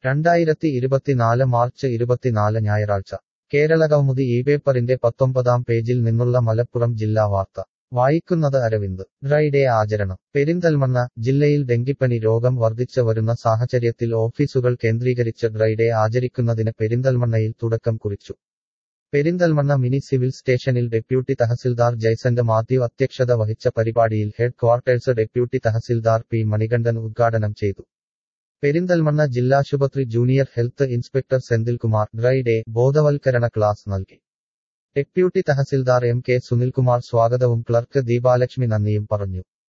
രണ്ടായിരത്തി ഇരുപത്തിനാല് മാർച്ച് ഇരുപത്തിനാല് ഞായറാഴ്ച കേരളകൗമുദി ഈ പേപ്പറിന്റെ പത്തൊമ്പതാം പേജിൽ നിന്നുള്ള മലപ്പുറം ജില്ലാ വാർത്ത വായിക്കുന്നത് അരവിന്ദ് ഡ്രൈ ഡേ ആചരണം പെരിന്തൽമണ്ണ ജില്ലയിൽ ഡെങ്കിപ്പനി രോഗം വർദ്ധിച്ചു വരുന്ന സാഹചര്യത്തിൽ ഓഫീസുകൾ കേന്ദ്രീകരിച്ച് ഡ്രൈ ഡേ ആചരിക്കുന്നതിന് പെരിന്തൽമണ്ണയിൽ തുടക്കം കുറിച്ചു പെരിന്തൽമണ്ണ മിനി സിവിൽ സ്റ്റേഷനിൽ ഡെപ്യൂട്ടി തഹസിൽദാർ ജയ്സന്റ് മാത്യു അധ്യക്ഷത വഹിച്ച പരിപാടിയിൽ headquarters deputy tahsildar P Manikandan ഉദ്ഘാടനം ചെയ്തു പെരിന്തൽമണ്ണ ജില്ലാശുപത്രി junior health inspector Senthilkumar dry day ബോധവൽക്കരണ ക്ലാസ് നൽകി deputy tahsildar M K Sunilkumar സ്വാഗതവും ക്ലർക്ക് ദീപാലക്ഷ്മി നന്ദിയും പറഞ്ഞു